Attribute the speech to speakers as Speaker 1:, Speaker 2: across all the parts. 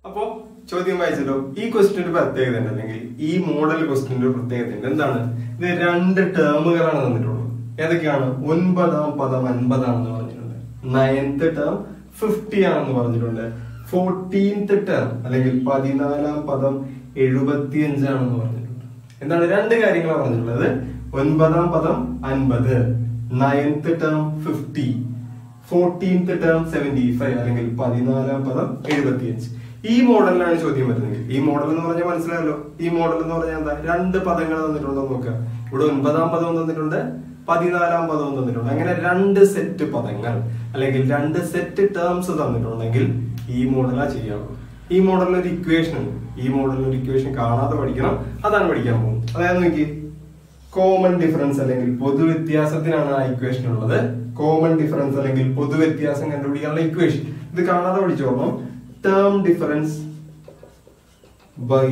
Speaker 1: അപ്പോ ചോദ്യം വായിച്ചല്ലോ ഈ ക്വസ്റ്റിന്റെ പ്രത്യേകത ഉണ്ട് അല്ലെങ്കിൽ ഈ മോഡൽ ക്വസ്റ്റിന്റെ പ്രത്യേകത ഉണ്ട് എന്താണ് ഇത് രണ്ട് ടേമുകളാണ് തന്നിട്ടുള്ളത് ഏതൊക്കെയാണ് ഒൻപതാം പദം അൻപതാണെന്ന് പറഞ്ഞിട്ടുണ്ട് നയൻത്ത് ടേം ഫിഫ്റ്റി ആണെന്ന് പറഞ്ഞിട്ടുണ്ട് ഫോർട്ടീൻത്ത് ടേം അല്ലെങ്കിൽ പതിനാലാം പദം എഴുപത്തിയഞ്ചാണെന്ന് പറഞ്ഞിട്ടുണ്ട് എന്താണ് രണ്ട് കാര്യങ്ങളാണ് പറഞ്ഞിട്ടുള്ളത് ഒൻപതാം പദം അൻപത് ninth term fifty fourteenth term seventy five അല്ലെങ്കിൽ പതിനാലാം പദം എഴുപത്തിയഞ്ച് ഈ മോഡലിലാണ് ചോദ്യം വരുന്നത് ഈ മോഡൽ എന്ന് പറഞ്ഞാൽ മനസ്സിലായല്ലോ ഈ മോഡൽ എന്ന് പറഞ്ഞാൽ എന്താ രണ്ട് പദങ്ങൾ തന്നിട്ടുണ്ടോ എന്ന് നോക്കുക ഇവിടെ ഒൻപതാം പദവും തന്നിട്ടുണ്ട് പതിനാലാം പദവും തന്നിട്ടുണ്ട് അങ്ങനെ രണ്ട് സെറ്റ് പദങ്ങൾ അല്ലെങ്കിൽ രണ്ട് സെറ്റ് ടേംസ് തന്നിട്ടുണ്ടെങ്കിൽ ഈ മോഡലാ ചെയ്യാവുള്ളൂ ഈ മോഡലിൽ ഒരു ഇക്വേഷൻ ഉണ്ട് ഈ മോഡലിൽ ഒരു ഇക്വേഷൻ കാണാതെ പഠിക്കണം അതാണ് പഠിക്കാൻ പോകുന്നത് അതായത് നോക്കി കോമൺ ഡിഫറൻസ് അല്ലെങ്കിൽ പൊതുവ്യത്യാസത്തിനാണ് ആ ഇക്വേഷൻ ഉള്ളത് കോമൺ ഡിഫറൻസ് അല്ലെങ്കിൽ പൊതുവ്യത്യാസം കണ്ടുപിടിക്കാനുള്ള ഇക്വേഷൻ ഇത് കാണാതെ പഠിച്ചോളണം term difference by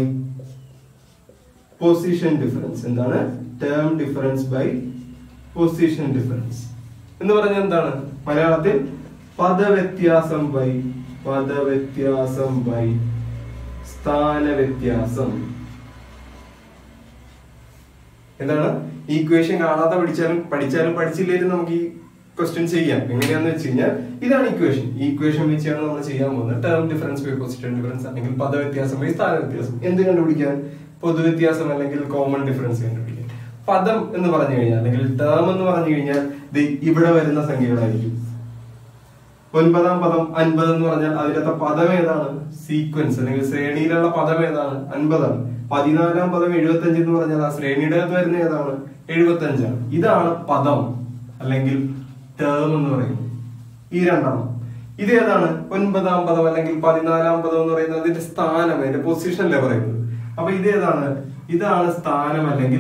Speaker 1: position difference എന്താണ് term difference by position difference എന്ന് പറഞ്ഞാൽ എന്താണ് മലയാളത്തിൽ പദവ്യത്യാസം ബൈ പദവ്യത്യാസം ബൈ സ്ഥാന വ്യത്യാസം എന്താണ് ഈ ഇക്വേഷൻ കാണാതെ പഠിച്ചാലും പഠിച്ചാലും പഠിച്ചില്ലേലും നമുക്ക് ഈ ക്വസ്റ്റ്യൻ ചെയ്യാം എങ്ങനെയാന്ന് വെച്ച് കഴിഞ്ഞാൽ ഇതാണ് ഇക്വേഷൻ ഈ ഇക്വേഷൻ വെച്ചാണ് നമ്മൾ ചെയ്യാൻ പോകുന്നത് term difference by position difference അല്ലെങ്കിൽ പദവ്യത്യാസം ബൈ സ്ഥാന വ്യത്യാസം എന്ത് കണ്ടുപിടിക്കാൻ പൊതുവ്യത്യാസം അല്ലെങ്കിൽ കോമൺ ഡിഫറൻസ് കണ്ടുപിടിക്കാൻ പദം എന്ന് പറഞ്ഞു കഴിഞ്ഞാൽ അല്ലെങ്കിൽ ടേം എന്ന് പറഞ്ഞു കഴിഞ്ഞാൽ ഇത് ഇവിടെ വരുന്ന സംഖ്യകളായിരിക്കും ഒൻപതാം പദം അൻപത് എന്ന് പറഞ്ഞാൽ അതിലത്തെ പദം ഏതാണ് സീക്വൻസ് അല്ലെങ്കിൽ ശ്രേണിയിലുള്ള പദം ഏതാണ് അൻപതാണ് പതിനാലാം പദം എഴുപത്തി അഞ്ച് എന്ന് പറഞ്ഞാൽ ആ ശ്രേണിയുടെ അകത്ത് വരുന്ന ഏതാണ് എഴുപത്തി അഞ്ചാണ് ഇതാണ് പദം അല്ലെങ്കിൽ ടേം എന്ന് പറയുന്നത് ഈ രണ്ടെണ്ണം ഇത് ഏതാണ് ഒൻപതാം പദം അല്ലെങ്കിൽ പതിനാലാം പദം എന്ന് പറയുന്നത് അതിന്റെ സ്ഥാനം അതിന്റെ പൊസിഷനല്ലേ പറയുന്നത് അപ്പൊ ഇത് ഏതാണ് ഇതാണ് സ്ഥാനം അല്ലെങ്കിൽ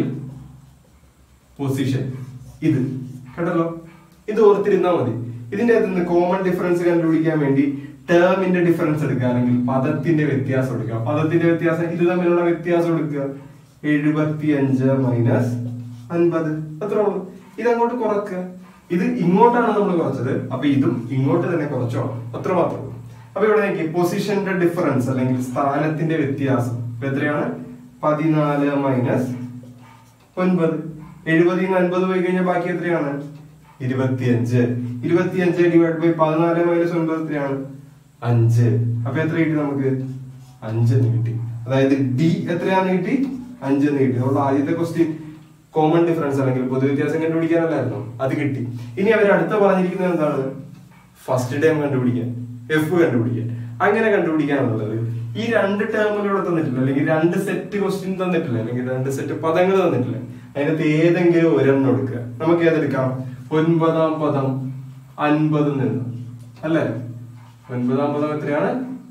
Speaker 1: പൊസിഷൻ ഇത് കേട്ടല്ലോ ഇത് ഓർത്തിരുന്നാ മതി ഇതിന്റെ അകത്ത് നിന്ന് കോമൺ ഡിഫറൻസ് കണ്ടുപിടിക്കാൻ വേണ്ടി ടേമിന്റെ ഡിഫറൻസ് എടുക്കുകയാണെങ്കിൽ പദത്തിന്റെ വ്യത്യാസം എടുക്കുക പദത്തിന്റെ വ്യത്യാസം ഇത് തമ്മിലുള്ള വ്യത്യാസം എടുക്കുക എഴുപത്തി അഞ്ച് മൈനസ് അൻപത് അത്ര ഉള്ളൂ ഇത് അങ്ങോട്ട് കുറക്കുക ഇത് ഇങ്ങോട്ടാണ് നമ്മൾ കുറച്ചത് അപ്പൊ ഇതും ഇങ്ങോട്ട് തന്നെ കുറച്ചോ അത്ര മാത്രമേ ഉള്ളൂ അപ്പൊ ഇവിടെ നോക്കി പൊസിഷന്റെ ഡിഫറൻസ് അല്ലെങ്കിൽ സ്ഥാനത്തിന്റെ വ്യത്യാസം ഇപ്പൊ എത്രയാണ് പതിനാല് മൈനസ് ഒൻപത് എഴുപതിൽ നിന്ന് അൻപത് പോയി കഴിഞ്ഞാൽ ബാക്കി എത്രയാണ് ഇരുപത്തിയഞ്ച് ഇരുപത്തിയഞ്ച് ഡിവൈഡ് ബൈ പതിനാല് മൈനസ് ഒൻപത് എത്രയാണ് അഞ്ച് അപ്പൊ എത്ര കിട്ടി നമുക്ക് അഞ്ച് എന്ന് കിട്ടി അതായത് ഡി എത്രയാന്ന് കിട്ടി അഞ്ച് എന്ന് കിട്ടി നമ്മൾ ആദ്യത്തെ ക്വസ്റ്റ്യൻ കോമൺ ഡിഫറൻസ് അല്ലെങ്കിൽ പൊതുവ്യത്യാസം കണ്ടുപിടിക്കാനല്ലായിരുന്നു അത് കിട്ടി ഇനി അവർ അടുത്ത പറഞ്ഞിരിക്കുന്നത് എന്താണ് ഫസ്റ്റ് ടേം കണ്ടുപിടിക്കാൻ എഫ് കണ്ടുപിടിക്കാൻ അങ്ങനെ കണ്ടുപിടിക്കാനുള്ളത് ഈ രണ്ട് ടേമുകൾ ഇവിടെ തന്നിട്ടില്ല അല്ലെങ്കിൽ രണ്ട് സെറ്റ് ക്വസ്റ്റ്യൻ തന്നിട്ടില്ല അല്ലെങ്കിൽ രണ്ട് സെറ്റ് പദങ്ങൾ തന്നിട്ടില്ല അതിനകത്ത് ഏതെങ്കിലും ഒരെണ്ണം എടുക്കുക നമുക്ക് ഏതെടുക്കാം ഒൻപതാം പദം അൻപത് നിന്ന് അല്ലേ ഒൻപതാം പദം എത്രയാണ്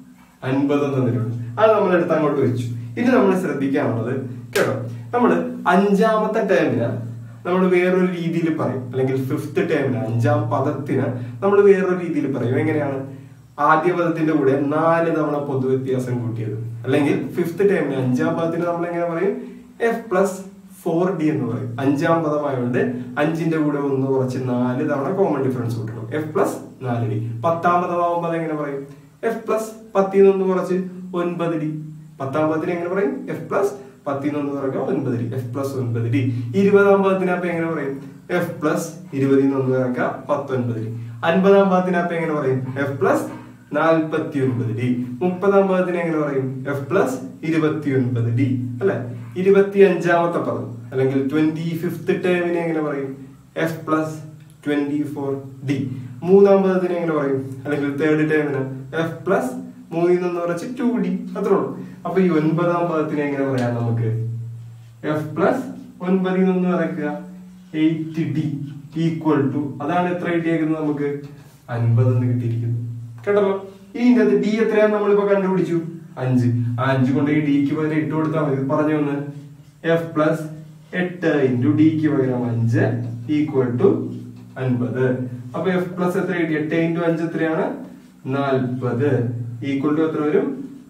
Speaker 1: അൻപത് തന്നിട്ടുണ്ട് അത് നമ്മൾ എടുത്ത് അങ്ങോട്ട് വെച്ചു ഇനി നമ്മൾ ശ്രദ്ധിക്കാനുള്ളത് കേട്ടോ നമ്മള് അഞ്ചാമത്തെ ടേമിന് നമ്മൾ വേറൊരു രീതിയിൽ പറയും അല്ലെങ്കിൽ ഫിഫ്ത്ത് ടേമിന് അഞ്ചാം പദത്തിന് നമ്മൾ വേറൊരു രീതിയിൽ പറയും എങ്ങനെയാണ് ആദ്യ പദത്തിന്റെ കൂടെ നാല് തവണ പൊതുവ്യത്യാസം കൂട്ടിയത് അല്ലെങ്കിൽ ഫിഫ്ത്ത് ടേമിന് അഞ്ചാം പദത്തിന് നമ്മൾ എങ്ങനെ പറയും എഫ് പ്ലസ് ഫോർ ഡി എന്ന് പറയും അഞ്ചാം പദമായതുകൊണ്ട് അഞ്ചിന്റെ കൂടെ ഒന്ന് കുറച്ച് നാല് തവണ കോമൺ ഡിഫറൻസ് കൂട്ടണം എഫ് പ്ലസ് നാല് ഡി പത്താം പദമാകുമ്പോൾ അതെങ്ങനെ പറയും എഫ് പ്ലസ് പത്തിൽ നിന്ന് കുറച്ച് ഒൻപത് ഡി പത്താം പദത്തിന് എങ്ങനെ പറയും എഫ് പ്ലസ് പത്തിൽ നിന്ന് കുറയ്ക്കുക ഒൻപത് ഡി എഫ് പ്ലസ് ഒൻപത് ഡി ഇരുപതാം പദത്തിനകത്ത് എങ്ങനെ പറയും എഫ് പ്ലസ് ഇരുപതിൽ നിന്ന് കുറയ്ക്കുക പത്തൊൻപത് ഡി അൻപതാം പദത്തിനകത്ത് എങ്ങനെ പറയും എഫ് പ്ലസ് നാൽപ്പത്തി ഒൻപത് ഡി മുപ്പതാം പദത്തിന് എങ്ങനെ പറയും എഫ് പ്ലസ് ഇരുപത്തി ഒൻപത് ഡി അല്ലെ ഇരുപത്തി അഞ്ചാമത്തെ പദം അല്ലെങ്കിൽ ട്വന്റി ഫിഫ്ത്ത് ടേമിനെ എങ്ങനെ പറയും F plus twenty four D മൂന്നാം പദത്തിന് എങ്ങനെ പറയും അല്ലെങ്കിൽ തേർഡ് ടേമിന് എഫ് പ്ലസ് മൂന്നിൽ നിന്ന് കുറച്ച് ടു ഡി അത്രേ ഉള്ളൂ അപ്പൊ ഈ ഒൻപതാം പദത്തിന് എങ്ങനെ പറയാം നമുക്ക് എഫ് പ്ലസ് ഒൻപതിൽ നിന്ന് കുറയ്ക്കുക എയ്റ്റ് ഡി ഈക്വൽ ടു അതാണ് എത്ര കിട്ടിയേക്കുന്നത് നമുക്ക് അൻപത് എന്ന് കിട്ടിയിരിക്കുന്നു കേട്ടല്ലോ ഇനി ഇതിന്റെ അകത്ത് ഡി എത്രയാന്ന് നമ്മളിപ്പോ കണ്ടുപിടിച്ചു അഞ്ച് ആ അഞ്ച് കൊണ്ട് ഈ ഡിക്ക് പകരം ഇട്ട് കൊടുത്താൽ മതി പറഞ്ഞു ഒന്ന് എഫ് പ്ലസ് എട്ട് ഇൻറ്റു ഡിക്ക് പകരം അഞ്ച് ഈക്വൽ ടു അൻപത് അപ്പൊ എഫ് പ്ലസ് എത്ര കിട്ടി എട്ട് ഇൻറ്റു അഞ്ച് എത്രയാണ് നാൽപ്പത് ഈക്വൽ ടു എത്ര വരും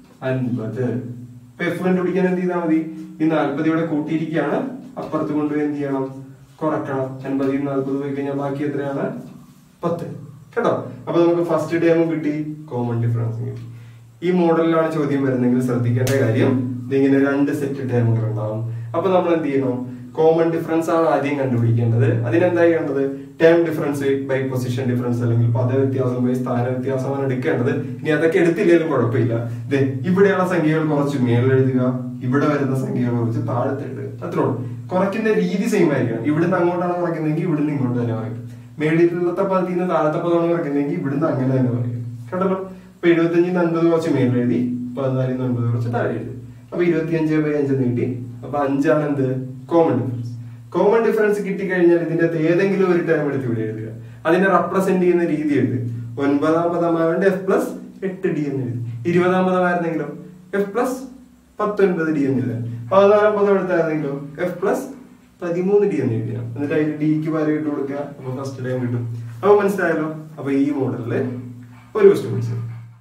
Speaker 1: അൻപത് അപ്പൊ എഫ് കണ്ടുപിടിക്കാൻ എന്ത് ചെയ്താൽ മതി ഈ നാൽപ്പത് ഇവിടെ കൂട്ടിയിരിക്കുകയാണ് അപ്പുറത്ത് കൊണ്ടുപോയി എന്ത് ചെയ്യണം കുറക്കണം അൻപതിൽ നിന്ന് നാൽപ്പത് പോയി കഴിഞ്ഞാൽ ബാക്കി എത്രയാണ് പത്ത് കേട്ടോ അപ്പൊ നമുക്ക് ഫസ്റ്റ് ടേമും കിട്ടി കോമൺ ഡിഫറൻസും കിട്ടി ഈ മോഡലിലാണ് ചോദ്യം വരുന്നെങ്കിൽ ശ്രദ്ധിക്കേണ്ട കാര്യം ഇതിങ്ങനെ രണ്ട് സെറ്റ് ടേമുകൾ ഉണ്ടാവും അപ്പൊ നമ്മൾ എന്ത് ചെയ്യണം കോമൺ ഡിഫറൻസ് ആണ് ആദ്യം കണ്ടുപിടിക്കേണ്ടത് അതിനെന്താ ചെയ്യേണ്ടത് term difference by position difference അല്ലെങ്കിൽ പദവ്യത്യാസം ബൈ സ്ഥാന വ്യത്യാസമാണ് എടുക്കേണ്ടത് ഇനി അതൊക്കെ എടുത്തില്ലെങ്കിലും കുഴപ്പമില്ല ദേ ഇവിടെയുള്ള സംഖ്യകൾ കുറച്ച് മേളിൽ എഴുതുക ഇവിടെ വരുന്ന സംഖ്യകൾ കുറച്ച് താഴത്തെ എഴുതുക അത്രേ ഉള്ളൂ കുറയ്ക്കുന്ന രീതി സെയിം ആയിരിക്കണം ഇവിടുന്ന് അങ്ങോട്ടാണ് കുറയ്ക്കുന്നതെങ്കിൽ ഇവിടുന്ന് ഇങ്ങോട്ട് തന്നെ പറയും മേളിലത്തെ പദത്തിൽ നിന്ന് താഴത്തെ പദമാണ് കുറയ്ക്കുന്നതെങ്കിൽ ഇവിടുന്ന് അങ്ങനെ തന്നെ പറയും കേട്ടല്ലോ ഇപ്പൊ എഴുപത്തഞ്ചിന് അൻപത് കുറച്ച് മേളിൽ എഴുതി പതിനാലിന്ന് ഒൻപത് കുറച്ച് താഴെ എഴുതി അപ്പൊ ഇരുപത്തിയഞ്ച് ബൈ അഞ്ച് നീട്ടി അപ്പൊ അഞ്ചാണ് എന്ത് കോമൺ ഡിഫറൻസ് കോമൺ ഡിഫറൻസ് കിട്ടിക്കഴിഞ്ഞാൽ ഇതിന്റെ അകത്ത് ഏതെങ്കിലും ഒരു ടേം എടുത്ത് ഇവിടെ എഴുതുക അതിനെ റെപ്രസെന്റ് ചെയ്യുന്ന രീതി എഴുതുക ഒൻപതാം പദമായതുകൊണ്ട് എഫ് പ്ലസ് എട്ട് ഡി എന്ന് എഴുതി ഇരുപതാം പദമായിരുന്നെങ്കിലോ എഫ് പ്ലസ് പത്തൊൻപത് ഡി എന്നില്ല പതിനാലാം പദം എടുത്തായിരുന്നെങ്കിലോ എഫ് പ്ലസ് പതിമൂന്ന് ഡി എന്ന് എഴുതിയാണ് എന്നിട്ട് അതിൽ ഡിക്ക് പകരം ഇട്ട് കൊടുക്കുക അപ്പൊ ഫസ്റ്റ് ടൈം കിട്ടും അപ്പൊ മനസ്സിലായല്ലോ അപ്പൊ ഈ മോഡലില് ഒരു ക്വസ്റ്റ്യൻ പഠിച്ചു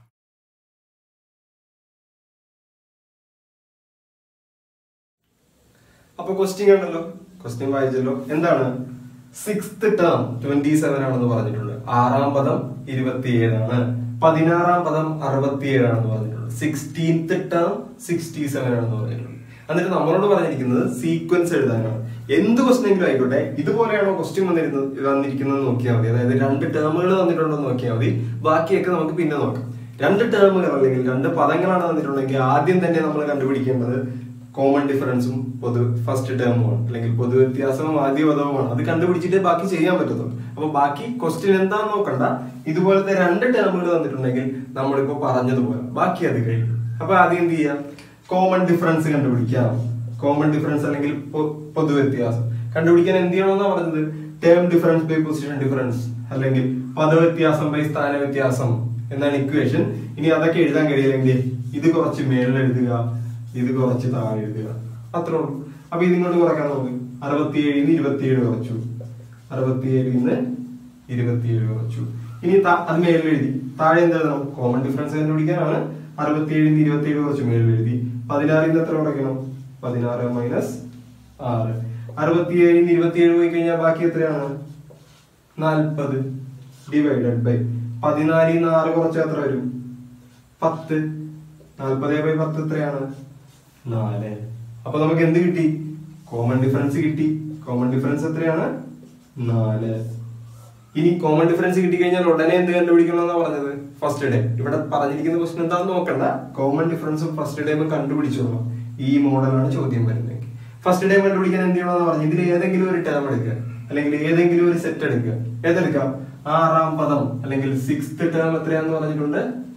Speaker 1: അപ്പൊ ക്വസ്റ്റ്യൻ കണ്ടല്ലോ ക്വസ്റ്റ്യൻ വായിച്ചല്ലോ എന്താണ് സിക്സ്ത് ടേം ട്വന്റി സെവൻ ആണെന്ന് പറഞ്ഞിട്ടുണ്ട് ആറാം പദം ഇരുപത്തിയേഴാണ് പതിനാറാം പദം അറുപത്തിയേഴാണെന്ന് പറഞ്ഞിട്ടുണ്ട് സിക്സ്റ്റീൻത്ത് ടേം സിക്സ്റ്റി സെവൻ ആണെന്ന് പറഞ്ഞിട്ടുണ്ട് എന്നിട്ട് നമ്മളോട് പറഞ്ഞിരിക്കുന്നത് സീക്വൻസ് എഴുതാനാണ് എന്ത് ക്വസ്റ്റനെങ്കിലും ആയിക്കോട്ടെ ഇതുപോലെയാണോ ക്വസ്റ്റ്യൻ വന്നിരുന്നത് വന്നിരിക്കുന്നത് നോക്കിയാൽ മതി അതായത് രണ്ട് ടേമുകൾ തന്നിട്ടുണ്ടോ എന്ന് നോക്കിയാൽ മതി ബാക്കിയൊക്കെ നമുക്ക് പിന്നെ നോക്കാം രണ്ട് ടേമുകൾ അല്ലെങ്കിൽ രണ്ട് പദങ്ങളാണ് തന്നിട്ടുണ്ടെങ്കിൽ ആദ്യം തന്നെ നമ്മൾ കണ്ടുപിടിക്കേണ്ടത് കോമൺ ഡിഫറൻസും പൊതു ഫസ്റ്റ് ടേമുമാണ് അല്ലെങ്കിൽ പൊതു വ്യത്യാസവും ആദ്യ പദവുമാണ് അത് കണ്ടുപിടിച്ചിട്ടേ ബാക്കി ചെയ്യാൻ പറ്റത്തുള്ളൂ അപ്പൊ ബാക്കി ക്വസ്റ്റ്യൻ എന്താന്ന് നോക്കണ്ട ഇതുപോലത്തെ രണ്ട് ടേമുകൾ തന്നിട്ടുണ്ടെങ്കിൽ നമ്മളിപ്പോ പറഞ്ഞതുപോലെ ബാക്കി അത് കഴിയും അപ്പൊ ആദ്യം എന്ത് ചെയ്യാം കോമൺ ഡിഫറൻസ് കണ്ടുപിടിക്കാം കോമൺ ഡിഫറൻസ് അല്ലെങ്കിൽ പൊ- പൊതു വ്യത്യാസം കണ്ടുപിടിക്കാൻ എന്ത് ചെയ്യണമെന്നാ പറഞ്ഞത് term difference by position difference അല്ലെങ്കിൽ പദവ്യത്യാസം ബൈ സ്ഥാന വ്യത്യാസം എന്നാണ് ഇക്വേഷൻ ഇനി അതൊക്കെ എഴുതാൻ കഴിയില്ലെങ്കിൽ ഇത് കുറച്ച് മേളിൽ എഴുതുക ഇത് കുറച്ച് താഴെ എഴുതുക അത്രേ ഉള്ളൂ അപ്പൊ ഇതിങ്ങോട്ട് കുറയ്ക്കാൻ നോക്ക് അറുപത്തിയേഴിന്ന് ഇരുപത്തിയേഴ് കുറച്ചു അറുപത്തിയേഴിന്ന് ഇരുപത്തിയേഴ് കുറച്ചു ഇനി താ- അത് മേളിൽ എഴുതി താഴെ എന്ത് എഴുതണം കോമൺ ഡിഫറൻസ് കണ്ടുപിടിക്കാനാണ് അറുപത്തിയേഴിന്ന് ഇരുപത്തിയേഴ് കുറച്ച് മേളിൽ എഴുതി പതിനാറിന്ന് എത്ര കുറയ്ക്കണം പതിനാറ് മൈനസ് ആറ് അറുപത്തിയേഴിന്ന് ഇരുപത്തിയേഴ് പോയി കഴിഞ്ഞാൽ ബാക്കി എത്രയാണ് നാൽപ്പത് ഡിവൈഡഡ് ബൈ പതിനാലിൽ നിന്ന് ആറ് കുറച്ച് എത്ര വരും പത്ത് നാൽപ്പത് ബൈ പത്ത് എത്രയാണ് നാല് അപ്പൊ നമുക്ക് എന്ത് കിട്ടി കോമൺ ഡിഫറൻസ് കിട്ടി കോമൺ ഡിഫറൻസ് എത്രയാണ് നാല് ഇനി കോമൺ ഡിഫറൻസ് കിട്ടി കഴിഞ്ഞാൽ ഉടനെ എന്ത് കണ്ടുപിടിക്കണമെന്നാ പറഞ്ഞത് ഫസ്റ്റ് ഡേ ഇവിടെ പറഞ്ഞിരിക്കുന്ന ക്വസ്റ്റൻ എന്താണെന്ന് നോക്കണ്ട കോമൺ ഡിഫറൻസും ഫസ്റ്റ് ഡേയും കണ്ടുപിടിച്ചോളൂ ഈ മോഡലാണ് ചോദ്യം വരുന്നത് ഫസ്റ്റ് ഡേ കണ്ടുപിടിക്കാൻ എന്ത് ചെയ്യണമെന്ന് പറഞ്ഞു ഇതിൽ ഏതെങ്കിലും ഒരു ടേം എടുക്കുക അല്ലെങ്കിൽ ഏതെങ്കിലും ഒരു സെറ്റ് എടുക്കുക ഏതെടുക്കാം ആറാം പദം അല്ലെങ്കിൽ സിക്സ്ത് ടേം എത്രയാന്ന് പറഞ്ഞിട്ടുണ്ട്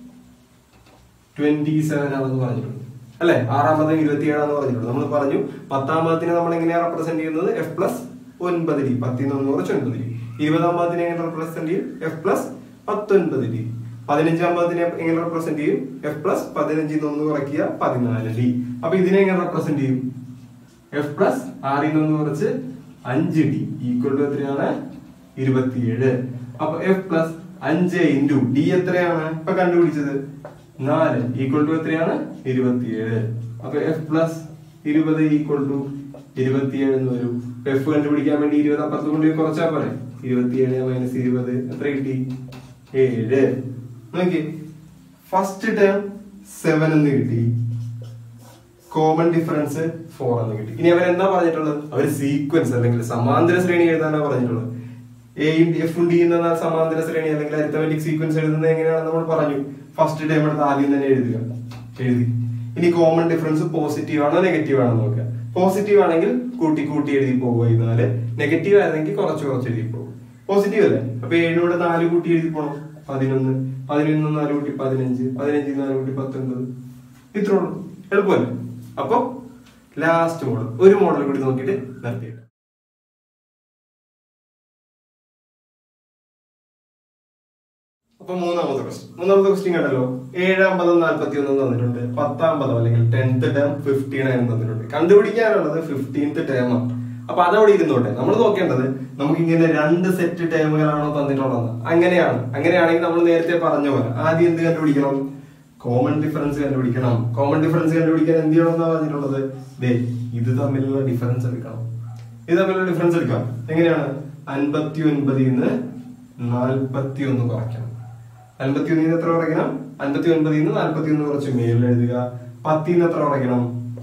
Speaker 1: ട്വന്റി സെവൻ ആണെന്ന് പറഞ്ഞിട്ടുണ്ട് അല്ലെ ആറാം പദം ഇരുപത്തിയേഴാന്ന് പറഞ്ഞിട്ടുണ്ട് നമ്മൾ പറഞ്ഞു പത്താം പദത്തിനെ നമ്മൾ എങ്ങനെയാണ് റെപ്രസെന്റ് ചെയ്യുന്നത് എഫ് പ്ലസ് ഒൻപത് ഡി പത്തിൽ നിന്ന് കുറച്ച് ഒൻപത് ഡി ഇരുപതാം പദത്തിനെ എങ്ങനെ റെപ്രസെന്റ് ചെയ്യും എഫ് പ്ലസ് പത്തൊൻപത് ഡി പതിനഞ്ചാം പദത്തിനെ എങ്ങനെ റെപ്രസെന്റ് ചെയ്യും എഫ് പ്ലസ് പതിനഞ്ചിൽ നിന്ന് കുറയ്ക്കുക പതിനാല് ഡി അപ്പൊ ഇതിനെ എങ്ങനെ റെപ്രസെന്റ് ചെയ്യും എഫ് പ്ലസ് ആറിൽ നിന്ന് കുറച്ച് അഞ്ച് ഡി ഈക്വൽ ടു എത്രയാണ് ഇരുപത്തിയേഴ് അപ്പൊ എഫ് പ്ലസ് അഞ്ച് ഇൻറ്റു ഡി എത്രയാണ് ഇപ്പൊ കണ്ടുപിടിച്ചത് നാല് ഈക്വൽ ടു എത്രയാണ് ഇരുപത്തിയേഴ് അപ്പൊ എഫ് പ്ലസ് ഇരുപത് ഈക്വൽ ടു ഇരുപത്തിയേഴ് എന്ന് വരും എഫ് കണ്ടുപിടിക്കാൻ വേണ്ടി ഇരുപത് അപ്പുറത്ത് കൊണ്ട് പോയി കുറച്ചാ പോരെ ഇരുപത്തിയേഴ് മൈനസ് ഇരുപത് എത്ര കിട്ടി ഏഴ് നോക്കി ഫസ്റ്റ് ടേം സെവൻ എന്ന് കിട്ടി കോമൺ ഡിഫറൻസ് ഫോർ എന്ന് കിട്ടി ഇനി അവർ എന്താ പറഞ്ഞിട്ടുള്ളത് അവർ സീക്വൻസ് അല്ലെങ്കിൽ സമാന്തര ശ്രേണി എഴുതാനാണ് പറഞ്ഞിട്ടുള്ളത് എയും എഫും ഡി എന്ന സമാന്തര ശ്രേണി അല്ലെങ്കിൽ അരിത്തമെറ്റിക് സീക്വൻസ് എഴുതുന്നത് എങ്ങനെയാണെന്ന് നമ്മൾ പറഞ്ഞു ഫസ്റ്റ് ടൈം എടുത്ത് ആദ്യം തന്നെ എഴുതുക എഴുതി ഇനി കോമൺ ഡിഫറൻസ് പോസിറ്റീവ് ആണോ നെഗറ്റീവ് ആണോ നോക്കുക പോസിറ്റീവ് ആണെങ്കിൽ കൂട്ടി കൂട്ടി എഴുതി പോകുക ഇരുന്നാല് നെഗറ്റീവ് ആയിരുന്നെങ്കിൽ കുറച്ച് കുറച്ച് എഴുതി പോകും പോസിറ്റീവ് അല്ലേ അപ്പൊ ഏഴിനോട് നാല് കൂട്ടി എഴുതി പോണം പതിനൊന്ന് പതിനൊന്ന് നാല് കൂട്ടി പതിനഞ്ച് പതിനഞ്ച് നാല് കൂട്ടി പത്തൊൻപത് ഇത്രേ ഉള്ളൂ എളുപ്പമല്ലേ അപ്പൊ ലാസ്റ്റ് മോഡൽ ഒരു മോഡൽ കൂടി നോക്കിയിട്ട് നിർത്തിയിട്ട് അപ്പൊ മൂന്നാമത്തെ ക്വസ്റ്റ്യൻ മൂന്നാമത്തെ ക്വസ്റ്റ്യൻ കണ്ടല്ലോ ഏഴാം പദം നാൽപ്പത്തി ഒന്ന് തന്നിട്ടുണ്ട് പത്താം പദം അല്ലെങ്കിൽ ടെൻത്ത് ടേം ഫിഫ്റ്റി നയൻ തന്നിട്ടുണ്ട് കണ്ടുപിടിക്കാനുള്ളത് ഫിഫ്റ്റീൻത്ത് ടേം ആണ് അപ്പൊ അതവിടെ ഇരുന്നോട്ടെ നമ്മൾ നോക്കേണ്ടത് നമുക്ക് ഇങ്ങനെ രണ്ട് സെറ്റ് ടേമുകളാണോ തന്നിട്ടുള്ളത് അങ്ങനെയാണ് അങ്ങനെയാണെങ്കിൽ നമ്മൾ നേരത്തെ പറഞ്ഞ പോലെ ആദ്യം എന്ത് കണ്ടുപിടിക്കണം കോമൺ ഡിഫറൻസ് കണ്ടുപിടിക്കണം കോമൺ ഡിഫറൻസ് കണ്ടുപിടിക്കാൻ എന്ത് ചെയ്യണമെന്നാ പറഞ്ഞിട്ടുള്ളത് ദേ ഇത് തമ്മിലുള്ള ഡിഫറൻസ് എടുക്കണം ഇത് തമ്മിലുള്ള ഡിഫറൻസ് എടുക്കാം എങ്ങനെയാണ് അൻപത്തി ഒൻപതിൽ നിന്ന് നാൽപ്പത്തി ഒന്ന് കുറയ്ക്കണം അൻപത്തി ഒന്നിന് എത്ര കുറയ്ക്കണം അൻപത്തി ഒൻപതിൽ നിന്ന് നാൽപ്പത്തി ഒന്ന് കുറച്ച് മേലിൽ എഴുതുക പത്തിൽ നിന്ന് എത്ര കുറയ്ക്കണം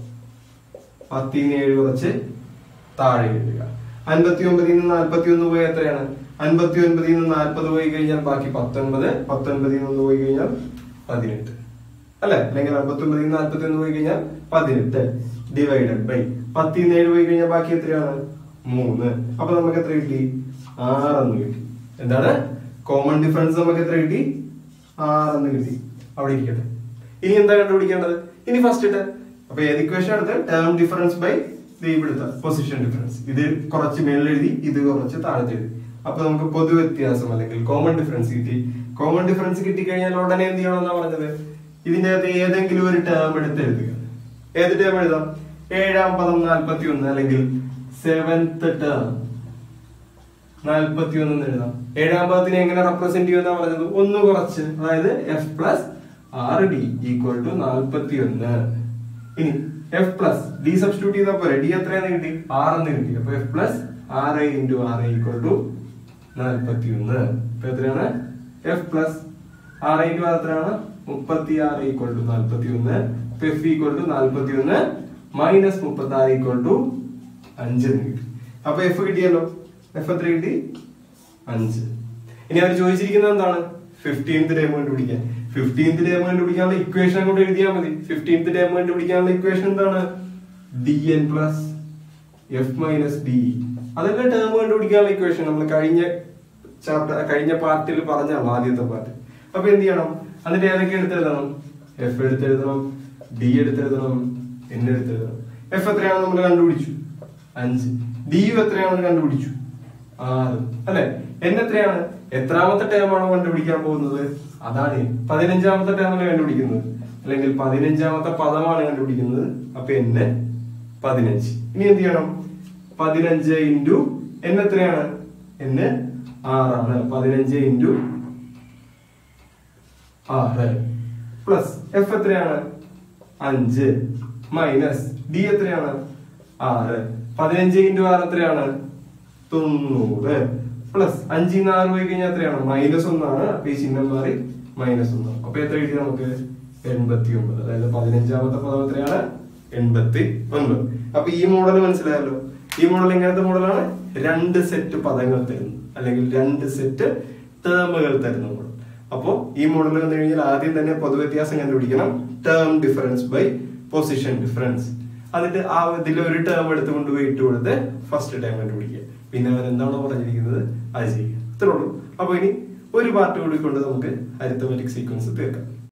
Speaker 1: പത്തിൽ നിന്ന് ഏഴ് കുറച്ച് താഴെ എഴുതുക അൻപത്തി ഒമ്പതിൽ നിന്ന് നാൽപ്പത്തി ഒന്ന് പോയി എത്രയാണ് അൻപത്തി ഒൻപതിൽ നിന്ന് നാൽപ്പത് പോയി കഴിഞ്ഞാൽ ബാക്കി പത്തൊൻപത് പത്തൊൻപതിൽ നിന്ന് പോയി കഴിഞ്ഞാൽ പതിനെട്ട് അല്ലെ അല്ലെങ്കിൽ അമ്പത്തി ഒമ്പതിൽ നിന്ന് നാൽപ്പത്തി ഒന്ന് പോയി കഴിഞ്ഞാൽ പതിനെട്ട് ഡിവൈഡഡ് ബൈ പത്തിൽ നിന്ന് ഏഴ് പോയി കഴിഞ്ഞാൽ ബാക്കി എത്രയാണ് മൂന്ന് അപ്പൊ നമുക്ക് എത്ര കിട്ടി ആറെന്ന് കിട്ടി എന്താണ് കോമൺ ഡിഫറൻസ് നമുക്ക് എത്ര കിട്ടി ആറെന്ന് കിട്ടി അവിടെ ഇരിക്കട്ടെ ഇനി എന്താ കണ്ടുപിടിക്കേണ്ടത് ഇനി ഫസ്റ്റ് ഇട്ട് അപ്പൊ ഏത് ഇക്വേഷൻ എടുത്ത് ടേം ഡിഫറൻസ് ബൈ ഇവിടുത്തെ പൊസിഷൻ ഡിഫറൻസ് ഇത് കുറച്ച് മേളിൽ എഴുതി ഇത് കുറച്ച് താഴത്ത് എഴുതി അപ്പൊ നമുക്ക് പൊതു വ്യത്യാസം അല്ലെങ്കിൽ കോമൺ ഡിഫറൻസ് കിട്ടി കോമൺ ഡിഫറൻസ് കിട്ടിക്കഴിഞ്ഞാൽ ഉടനെ എന്ത് ചെയ്യണമെന്നാ പറഞ്ഞത് ഇതിന്റെ അകത്ത് ഏതെങ്കിലും ഒരു ടേം എടുത്ത് എഴുതുക ഏത് ടേം എഴുതാം ഏഴാം പദം നാൽപ്പത്തി ഒന്ന് അല്ലെങ്കിൽ സെവൻത്ത് ടേം നാൽപ്പത്തി ഒന്ന് എഴുതാം ഏഴാം പദത്തിനെ എങ്ങനെ റെപ്രസെന്റ് ചെയ്യുമെന്നാ പറഞ്ഞത് ഒന്ന് കുറച്ച് അതായത് എഫ് പ്ലസ് ആറ് ഡി ഈക്വൽ ടു നാൽപ്പത്തി ഒന്ന് ഇനി എഫ് പ്ലസ് ഡി സബ്സ്റ്റിറ്റ്യൂട്ട് ചെയ്താൽ പോരെ ഡി എത്രയാന്ന് കിട്ടി ആറെന്ന് കിട്ടി അപ്പൊ എഫ് പ്ലസ് ആറ് ഇൻറ്റു ആറ് ഈക്വൽ ടു നാൽപ്പത്തി ഒന്ന് ഇപ്പൊ എത്രയാണ് എഫ് പ്ലസ് ആറ് ഇൻറ്റു ആറ് എത്രയാണ് മുപ്പത്തി ആറ് ഈക്വൽ ടു നാൽപ്പത്തി ഒന്ന് അപ്പൊ എഫ് ഈക്വൽ ടു നാൽപ്പത്തി ഒന്ന് മൈനസ് മുപ്പത്തി ആറ് ഈക്വൽ ടു അഞ്ച് എന്ന് കിട്ടി അപ്പൊ എഫ് കിട്ടിയല്ലോ എഫ് എത്ര കിട്ടി അഞ്ച് ഇനി അവർ ചോദിച്ചിരിക്കുന്നത് എന്താണ് ഫിഫ്റ്റീൻത്ത് ടേം കണ്ടുപിടിക്കാൻ ഫിഫ്റ്റീൻത്ത് ടേം കണ്ടുപിടിക്കാനുള്ള ഇക്വേഷൻ അങ്ങോട്ട് എഴുതിയാൽ മതി ഫിഫ്റ്റീൻത്ത് ടേം കണ്ടുപിടിക്കാനുള്ള ഇക്വേഷൻ എന്താണ് D N plus F minus D അതല്ലേ ടേം കണ്ടുപിടിക്കാനുള്ള ഇക്വേഷൻ നമ്മൾ കഴിഞ്ഞ ചാപ്റ്റർ കഴിഞ്ഞ പാർട്ടിൽ പറഞ്ഞാണ് ആദ്യത്തെ പാർട്ട് അപ്പൊ എന്ത് ചെയ്യണം എന്നിട്ട് ഏതൊക്കെ എടുത്തെഴുതണം എഫ് എടുത്തെഴുതണം ഡി എടുത്തെഴുതണം എൻ എടുത്തെഴുതണം എഫ് എത്രയാണെന്ന് നമ്മൾ കണ്ടുപിടിച്ചു അഞ്ച് ഡി യു എത്രയാണെന്ന് കണ്ടുപിടിച്ചു ആറ് അല്ലെ എൻ എത്രയാണ് എത്രാമത്തെ ടേമാണോ കണ്ടുപിടിക്കാൻ പോകുന്നത് അതാണ് n. പതിനഞ്ചാമത്തെ ടേമാണ് കണ്ടുപിടിക്കുന്നത് അല്ലെങ്കിൽ പതിനഞ്ചാമത്തെ പദമാണ് കണ്ടുപിടിക്കുന്നത് അപ്പൊ എന്നെ പതിനഞ്ച് ഇനി എന്ത് ചെയ്യണം പതിനഞ്ച് ഇൻറ്റു എൻ എത്രയാണ് എന്ന് ആറാണ് പതിനഞ്ച് ഇൻറ്റു ആറ് പ്ലസ് എഫ് എത്രയാണ് അഞ്ച് മൈനസ് ഡി എത്രയാണ് ആറ് പതിനഞ്ച് ഇൻറ്റു ആറ് എത്രയാണ് തൊണ്ണൂറ് പ്ലസ് അഞ്ചിന്ന് ആറ് പോയി കഴിഞ്ഞാൽ എത്രയാണ് മൈനസ് ഒന്നാണ് അപ്പൊ ഈ ചിഹ്നം മാറി മൈനസ് ഒന്നാണ് അപ്പൊ എത്ര കിട്ടി നമുക്ക് എൺപത്തി ഒമ്പത് അതായത് പതിനഞ്ചാമത്തെ പദം എത്രയാണ് എൺപത്തി ഒൻപത് അപ്പൊ ഈ മോഡൽ മനസ്സിലായല്ലോ ഈ മോഡൽ എങ്ങനത്തെ മോഡലാണ് രണ്ട് സെറ്റ് പദങ്ങൾ തരുന്നു അല്ലെങ്കിൽ രണ്ട് സെറ്റ് ടേമുകൾ തരുന്ന മോഡൽ അപ്പോ ഈ മോഡൽ വന്നു കഴിഞ്ഞാൽ ആദ്യം തന്നെ പൊതുവ്യത്യാസം കണ്ടുപിടിക്കണം term difference by position difference എന്നിട്ട് ആ ഇതിൽ ഒരു ടേം എടുത്ത് കൊണ്ടുപോയി ഇട്ട് കൊടുത്ത് ഫസ്റ്റ് ടേം കണ്ടുപിടിക്കുക പിന്നെ അവൻ എന്താണോ പറഞ്ഞിരിക്കുന്നത് അത് ചെയ്യുക ഇത്രേ ഉള്ളൂ അപ്പൊ ഇനി ഒരു പാർട്ട് കൂടി കൊണ്ട് നമുക്ക് അരിത്തമെറ്റിക് സീക്വൻസ് തീർക്കാം